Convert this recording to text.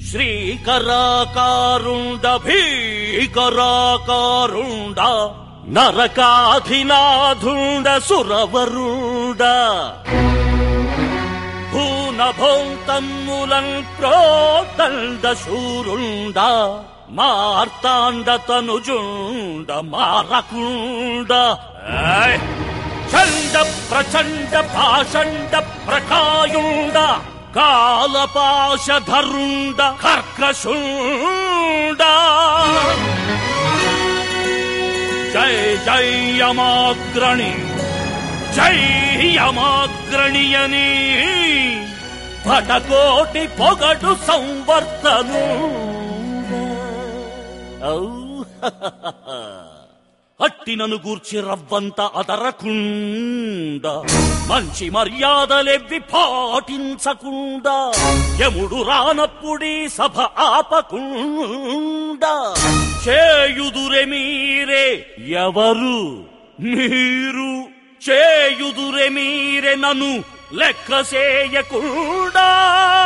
శ్రీకరాకారుండ భీకరాకారుండ నరకాధినాథుండ సురవరుండ భూనభోంతన్ములన్ ప్రోదండ శూరుండ మార్తాండ తనుజుండ మారకుండ ఏయ్! చండ ప్రచండ పాషండ ప్రకాయుండ కాలపాశధరుండ కర్కశుండ జై జై యమాగ్రణి జై యమాగ్రణియని పటకోటి పొగడు సంవర్తను ఔ అట్టినను గూర్చి రవ్వంత అదరకుండా మంచి మర్యాదలెవ్వి పాటించకుండా యముడు రానప్పుడీ సభ ఆపకుండా చేయుదురె మీరే ఎవరు మీరు చేయుదురె మీరే నన్ను లెక్క చేయకుండా